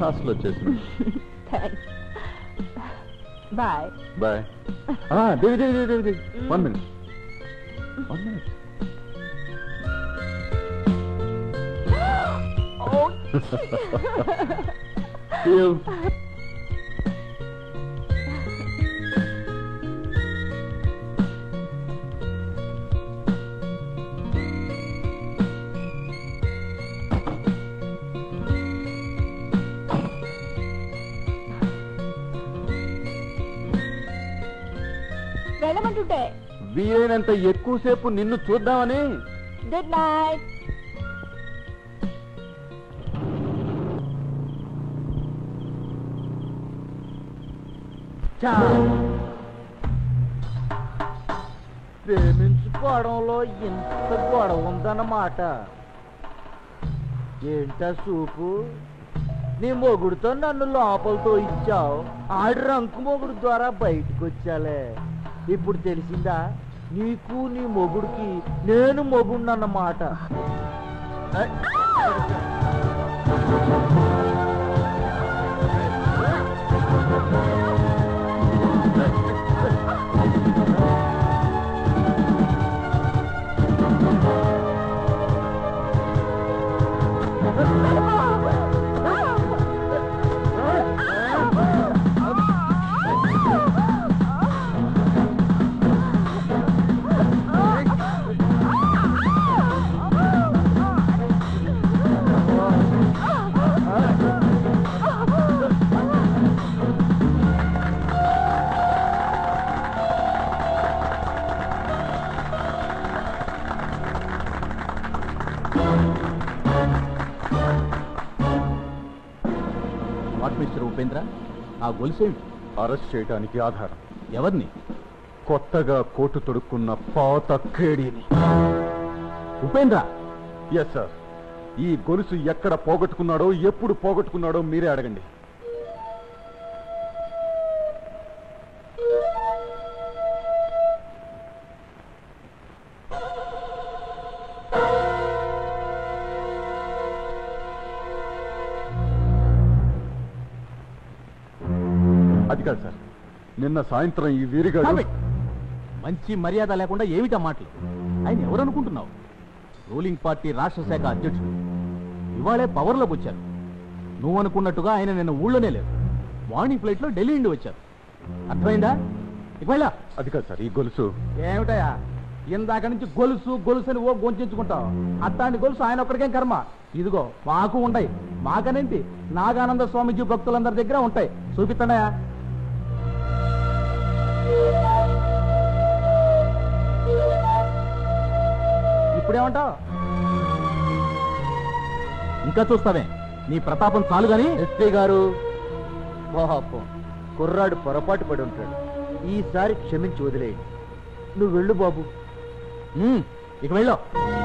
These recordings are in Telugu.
ఫాస్ట్ లో వచ్చేసింది thanks bye bye Devi Devi Devi Devi Devi one minute one minute you. వెళ్ళమంటుంటే వీలైనంత ఎక్కువసేపు నిన్ను చూద్దామని గుడ్ నైట్ ప్రేమించుకోవడంలో ఇంత గొడవ ఉందన్నమాట ఏంటా సూపు నీ మొగుడుతో నన్ను లోపలతో ఇచ్చావు ఆడి రంకు మొగుడు ద్వారా బయటకు వచ్చాలే ఇప్పుడు తెలిసిందా నీకు నీ మొగుడికి నేను మొగుడినన్నమాట వాట్ మిస్టర్ ఉపేంద్ర ఆ గొలుసేమిటి అరెస్ట్ చేయడానికి ఆధారం ఎవరిని కొత్తగా కోటు తొడుక్కున్న పాత కేడీని ఉపేంద్ర ఎస్ సార్ ఈ గొలుసు ఎక్కడ పోగొట్టుకున్నాడో ఎప్పుడు పోగొట్టుకున్నాడో మీరే అడగండి అది కాదు సార్ నిన్న సాయంత్రం ఈ వీరిగాడు మంచి మర్యాద లేకుండా ఏమిటా మాటలు ఆయన ఎవరనుకుంటున్నావు రూలింగ్ పార్టీ రాష్ట్ర శాఖ అధ్యక్షుడు ఇవాళే పవర్లోకి వచ్చారు నువ్వు అనుకున్నట్టుగా ఆయన నిన్న ఊళ్ళోనే లేరు మార్నింగ్ ఫ్లైట్లో ఢిల్లీ నుండి వచ్చారు అర్థమైందా ఇక వెళ్ళా అది కాదు సార్ ఈ గొలుసు ఏమిటయా ఇందాక నుంచి గొలుసు గొలుసు అని ఓ గొంచుకుంటావు అట్లాంటి గొలుసు ఆయన ఒక్కడికేం కర్మ ఇదిగో మాకు ఉంటాయి మాకనేంటి నాగానంద స్వామిజీ భక్తులందరి దగ్గర ఉంటాయి చూపిస్తాడయా ఇప్పుడేమంటావు ఇంకా చూస్తావే నీ ప్రతాపం చాలు గాని ఎస్పీ గారు పాపం కుర్రాడు పొరపాటు పడి ఉంటాడు ఈసారి క్షమించి వదిలేయండి నువ్వు వెళ్ళు బాబు ఉమ్, ఇక వెళ్ళు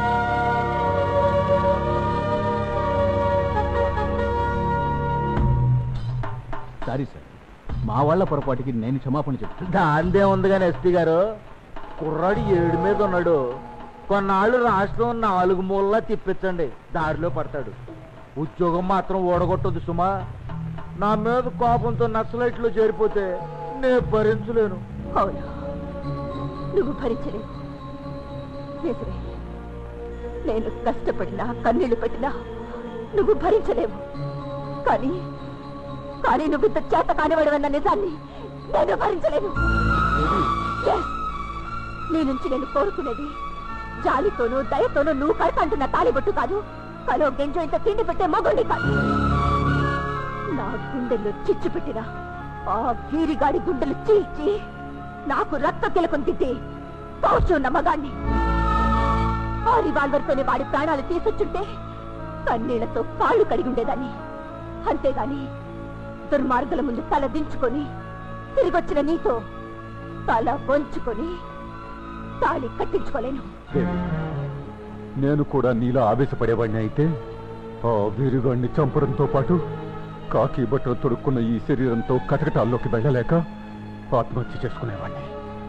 సారీ సార్ మా వాళ్ళ పొరపాటుకి నేను క్షమాపణ చెప్తాను దాందే ఉంది కానీ ఎస్పీ గారు కుర్రాడు ఏడు మీద ఉన్నాడు కొన్నాళ్ళు రాష్ట్రం నాలుగు మూలలా తిప్పించండి దారిలో పడతాడు ఉద్యోగం మాత్రం ఓడగొట్టదు సుమా నా మీద కోపంతో నక్సలైట్లో చేరిపోతే నేను భరించలేను అవును నువ్వు భరించలేవు నిజమే నేను కష్టపడినా కన్నీళ్లు పెట్టినా నువ్వు భరించలేవు కానీ కానీ నువ్వు ఇంత చేత కానివాడవన్న నిజాన్ని నేను భరించలేను Yes. నీ నుంచి నేను కోరుకునేది జాలితోనూ దయతోనూ నువ్వు కడతంటున్న తాలిబొట్టు కాదు కలో గెంజో ఇంత తిండి పెట్టే మగోడి కాదు నా గుండెల్లో చిచ్చు పెట్టిన ఆ వీరిగాడి గుండెలు చీల్చి నాకు రక్త తిలకం దిద్ది పౌరుషున్న మగాణ్ణి ఆ రివాల్వర్తోనే వాడి ప్రాణాలు తీసుకొచ్చుంటే కన్నీళ్లతో కాళ్ళు కడిగి ఉండేదాన్ని అంతేగాని దుర్మార్గుల ముందు తల దించుకొని తిరిగొచ్చిన నీతో తల వంచుకొని తాళి కట్టించుకోలేను దేవి, నేను కూడా నీలో ఆవేశపడేవాడిని అయితే ఆ వీరుగాడిని చంపడంతో పాటు కాకి బట్టలు తొడుక్కున్న ఈ శరీరంతో కటకటాల్లోకి వెళ్ళలేక ఆత్మహత్య చేసుకునేవాడిని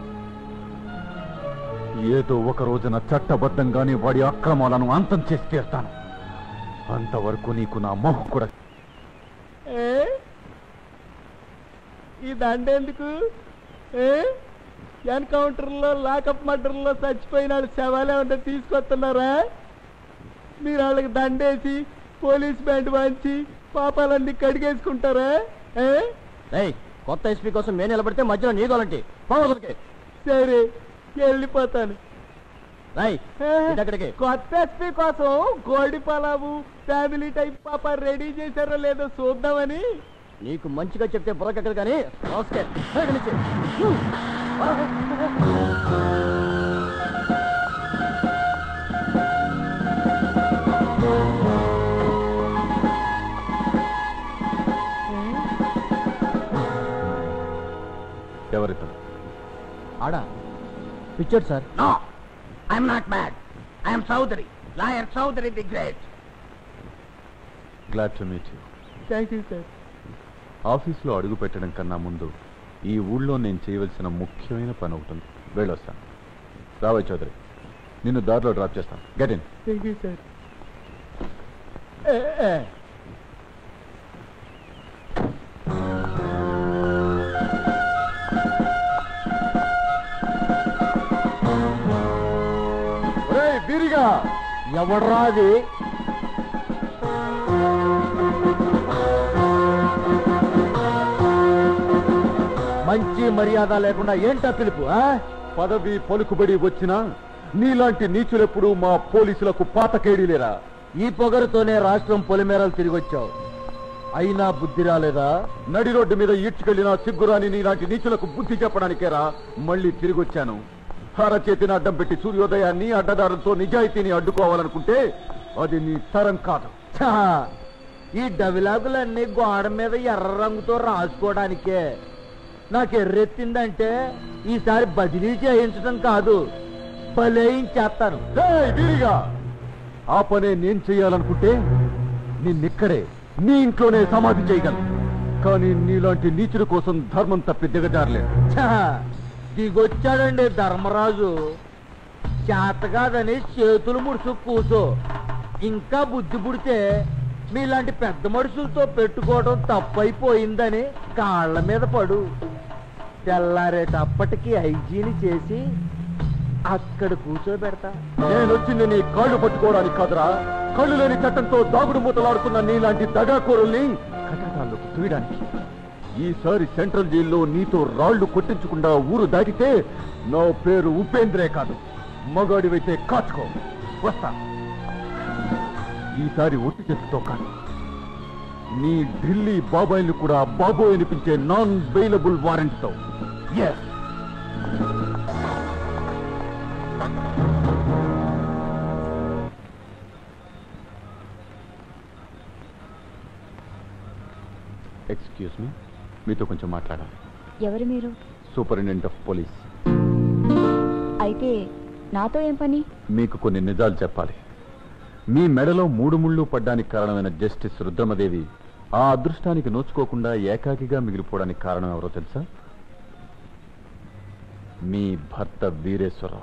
ఏదో ఒక రోజున చట్టబద్ధంగానే వాడి అక్రమాలను అంతం చేసి తీరుతాను అంతవరకు నీకు నా మోహం కూడా ఏ? ఈ దండ ఎందుకు ఏ? ఎన్కౌంటర్లో లాకప్ మర్డర్లో చచ్చిపోయిన వాళ్ళ శవాలే ఉంటే తీసుకొస్తున్నారా మీరు వాళ్ళకి దండేసి పోలీస్ బ్యాండ్ వాంచి పాపాలన్నీ కడిగేసుకుంటారా ఏ? ఏయ్ కొత్త ఎస్పీ కోసం మేము నిలబడితే మధ్యలో నీ గోలంటి పోవదరికి సరే వెళ్ళిపోతాను రై ఏ? ఇటక్కడికి కొత్త ఎస్పీ కోసం కోడి పలావు ఫ్యామిలీ టైప్ పాప రెడీ చేశారో లేదో చూద్దామని నీకు మంచిగా చెప్తే బుర్రకెక్కదు కానీ రాస్కెల్. ఇక్కడి నుంచి. ఎవరితను ఆడా పిచ్చాడు sir No, I'm not mad. I am Chowdhury, lawyer Chowdhury the Great. Glad to meet you thank you sir ఆఫీస్లో అడుగు పెట్టడం కన్నా ముందు ఈ ఊళ్ళో నేను చేయవలసిన ముఖ్యమైన పని ఒకటి ఉంది వెళ్ళొస్తాను రావయ్య చౌదరి నిన్ను దారిలో డ్రాప్ చేస్తాను get in thank you sir వీరిగా ఎవడ్రా అది మంచి మర్యాద లేకుండా ఏంటా పిలుపు ఆ? పదవి పలుకుబడి వచ్చినా నీలాంటి నీచులెప్పుడు మా పోలీసులకు పాతకేడీలేరా ఈ పొగరుతోనే రాష్ట్రం పొలిమేరలు తిరిగి వచ్చావు అయినా బుద్ధి రాలేదా నడి రోడ్డు మీద ఈడ్చుకెళ్లిన సిగ్గురాని నీలాంటి నీచులకు బుద్ధి చెప్పడానికేరా మళ్ళీ తిరిగొచ్చాను చేతిని అడ్డం పెట్టి సూర్యోదయాన్ని అడ్డదారులతో నిజాయితీని అడ్డుకోవాలనుకుంటే అది నీ తరం కాదు ఛా! ఈ డవిలాగులన్నీ గోడ మీద ఎర్ర రంగుతో రాసుకోవడానికే నాకు ఎర్రెత్తిందంటే ఈసారి బదిలీ చేయించడం కాదు బలేయించేస్తాను ఏయ్, వీరిగా ఆ పనే నేను చెయ్యాలనుకుంటే నిన్నిక్కడే నీ ఇంట్లోనే సమాధి చేయగలను కానీ నీలాంటి నీచుల కోసం ధర్మం తప్పి దిగజారలేదు ఛా! దిగొచ్చాడండి ధర్మరాజు చేత కాదని చేతులు ముడుచు కూసో ఇంకా బుద్ధి పుడితే మీలాంటి పెద్ద మనుషులతో పెట్టుకోవడం తప్పైపోయిందని కాళ్ళ మీద పడు తెల్లారేటప్పటికి ఐజీని చేసి అక్కడ కూర్చోబెడతా నేనొచ్చింది నీ కాళ్ళు పట్టుకోవడానికి కాదురా కళ్ళు లేని చట్టంతో దాగుడు మూతలాడుతున్న నీలాంటి దగాకోరుల్ని కటకాల్లోకి తూయడానికి ఈసారి సెంట్రల్ జైల్లో నీతో రాళ్లు కొట్టించకుండా ఊరు దాటితే నా పేరు ఉపేంద్రే కాదు మగాడివైతే కాచుకో వస్తా ఈసారి ఒట్టి చేతితో కాదు నీ ఢిల్లీ బాబాయిని కూడా బాబోయ్ అనిపించే నాన్ బెయిలబుల్ వారెంట్తో ఎస్ ఎక్స్క్యూజ్ మీ మీతో కొంచెం మాట్లాడాలి ఎవరు మీరు సూపరింటెండెంట్ ఆఫ్ పోలీస్ అయితే నాతో ఏం పని మీకు కొన్ని నిజాలు చెప్పాలి మీ మెడలో మూడు ముళ్ళు పడ్డానికి కారణమైన జస్టిస్ రుద్రమదేవి ఆ అదృష్టానికి నోచుకోకుండా ఏకాకిగా మిగిలిపోవడానికి కారణం ఎవరో తెలుసా మీ భర్త వీరేశ్వరరావు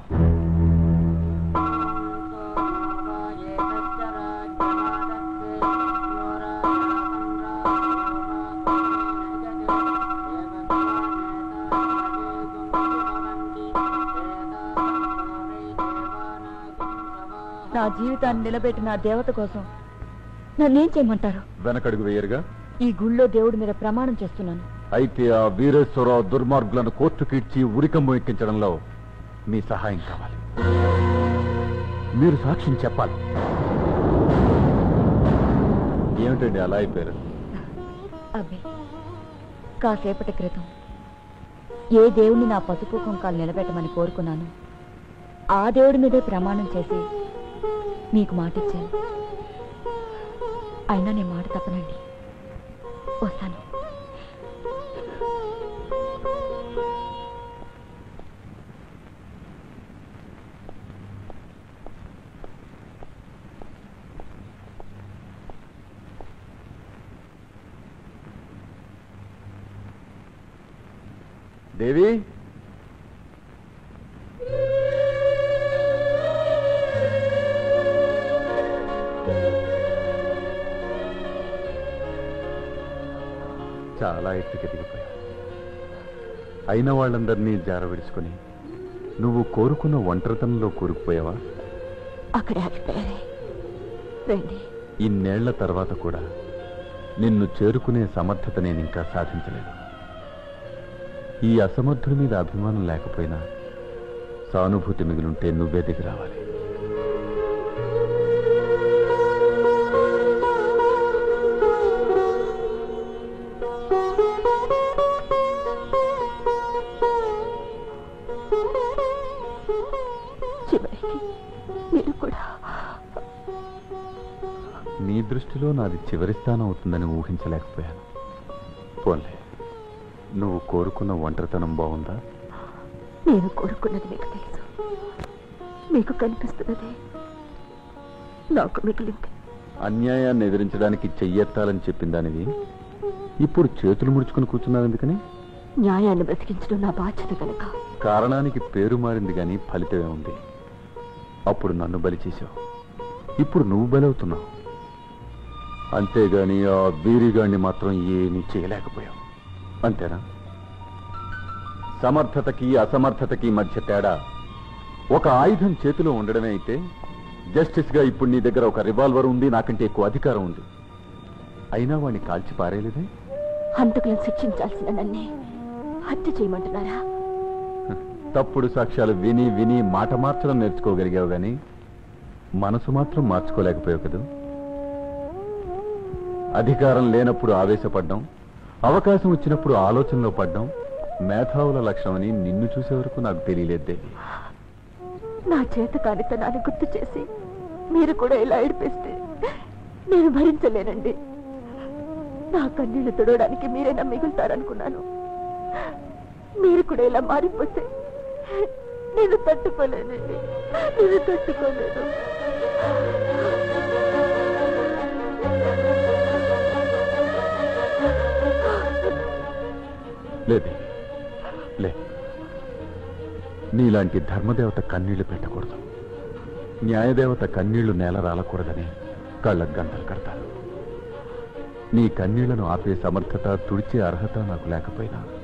నా జీవితాన్ని నిలబెట్టిన ఆ దేవత కోసం నన్నేం చేయమంటారు వెనకడుగు వేయరుగా ఈ గుళ్ళో దేవుడి మీద ప్రమాణం చేస్తున్నాను అయితే ఆ వీరేశ్వరరావు దుర్మార్గులను కోర్టుకిడ్చి ఉరికంబం ఎక్కించడంలో మీ సహాయం కావాలి మీరు సాక్ష్యం చెప్పాలి ఏమిటండి అలా అయిపోయారు అబ్బే కాసేపటి క్రితం ఏ దేవుణ్ణి నా పసుపు కుంకాలు నిలబెట్టమని కోరుకున్నాను ఆ దేవుడి మీదే ప్రమాణం చేసి మీకు మాటిచ్చాను అయినా నేను మాట తప్పనండి వస్తాను దేవి చాలా ఎత్తుకి దిగిపోయావు అయిన వాళ్ళందరినీ జారవిడుచుకొని నువ్వు కోరుకున్న ఒంటరితనంలో కూరుకుపోయావా అక్కడే ఆగిపోయారే రండి ఇన్నేళ్ల తర్వాత కూడా నిన్ను చేరుకునే సమర్థత నేను ఇంకా సాధించలేదు ఈ అసమర్థుడి మీద అభిమానం లేకపోయినా సానుభూతి మిగిలుంటే నువ్వే దిగి రావాలి చివరికి మీరు కూడా నీ దృష్టిలో నాది చివరి స్థానం అవుతుందని ఊహించలేకపోయాను పోన్లే నువ్వు కోరుకున్న ఒంటరితనం బాగుందా నేను కోరుకున్నది మీకు తెలుసు మీకు కనిపిస్తున్నదే నాకు మిగిలింది అన్యాయాన్ని ఎదిరించడానికి చెయ్యెత్తాలని చెప్పిన దానివి ఇప్పుడు చేతులు ముడుచుకుని కూర్చున్నావు ఎందుకని న్యాయాన్ని బ్రతికించడం నా బాధ్యత కనుక కారణానికి పేరు మారింది కానీ ఫలితమే ఉంది అప్పుడు నన్ను బలి చేశావు ఇప్పుడు నువ్వు బలవుతున్నావు అంతేగాని ఆ వీరిగాడిని మాత్రం ఏమీ చేయలేకపోయావు అంతేనా సమర్థతకి అసమర్థతకి మధ్య తేడా ఒక ఆయుధం చేతిలో ఉండడమే అయితే జస్టిస్ గా ఇప్పుడు నీ దగ్గర ఒక రివాల్వర్ ఉంది నాకంటే ఎక్కువ అధికారం ఉంది అయినా వాడిని కాల్చి పారేయలేదే హంతకులను శిక్షించాల్సిన నన్నే హత్య చేయమంటున్నారా తప్పుడు సాక్ష్యాలు విని విని మాట మార్చడం నేర్చుకోగలిగావు గాని మనసు మాత్రం మార్చుకోలేకపోయావు కదూ అధికారం లేనప్పుడు ఆవేశపడ్డం అవకాశం వచ్చినప్పుడు ఆలోచనలో పడ్డం మేధావుల లక్ష్యమని నిన్ను చూసే వరకు నాకు తెలియలేదు దేవి నా చేత కానితనాన్ని గుర్తు చేసి మీరు కూడా ఇలా ఏడిపిస్తే నేను భరించలేనండి నా కన్నీళ్లు తుడవడానికి మీరైనా మిగులుతారనుకున్నాను మీరు కూడా ఇలా మారిపోతే నేను తట్టుకోలేనండి నేను తట్టుకోలేను లేదే లే నీలాంటి ధర్మదేవత కన్నీళ్లు పెట్టకూడదు న్యాయదేవత కన్నీళ్లు నేల రాలకూడదని కళ్ళకు గంటలు కడతారు నీ కన్నీళ్లను ఆపే సమర్థత తుడిచే అర్హత నాకు లేకపోయినా